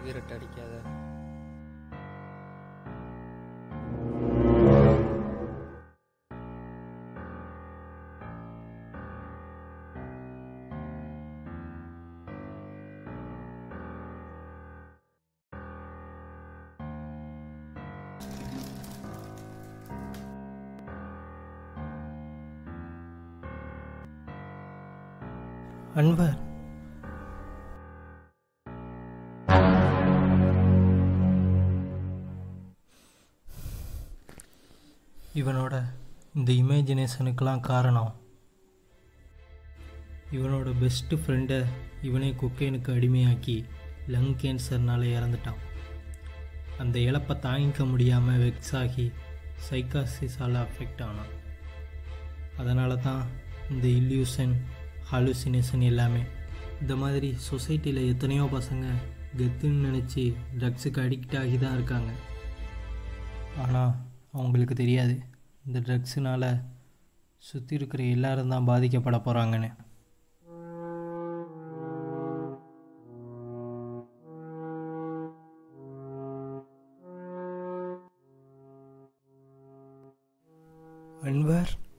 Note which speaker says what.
Speaker 1: cigarette அடிக்காத
Speaker 2: அன்வர் இவனோட இந்த இமேஜினேஷனுக்கெல்லாம் காரணம் இவனோட பெஸ்ட்டு ஃப்ரெண்டை இவனே குக்கைனுக்கு அடிமையாக்கி லங் கேன்சர்னால இறந்துட்டான் அந்த இழப்பை தாங்கிக்க முடியாமல் வெக்ஸ் ஆகி சைக்காசிஸால் அஃபெக்ட் ஆனான் அதனால தான் இந்த இல்யூஷன் ஹாலுசினேஷன் எல்லாமே இந்த மாதிரி சொசைட்டியில் எத்தனையோ பசங்க கெத்துன்னு நினச்சி ட்ரக்ஸுக்கு அடிக்ட் ஆகி தான் இருக்காங்க ஆனால் அவங்களுக்கு தெரியாது இந்த ட்ரக்ஸுனால் சுற்றி இருக்கிற எல்லாரும் தான் பாதிக்கப்பட போகிறாங்கன்னு அன்வர்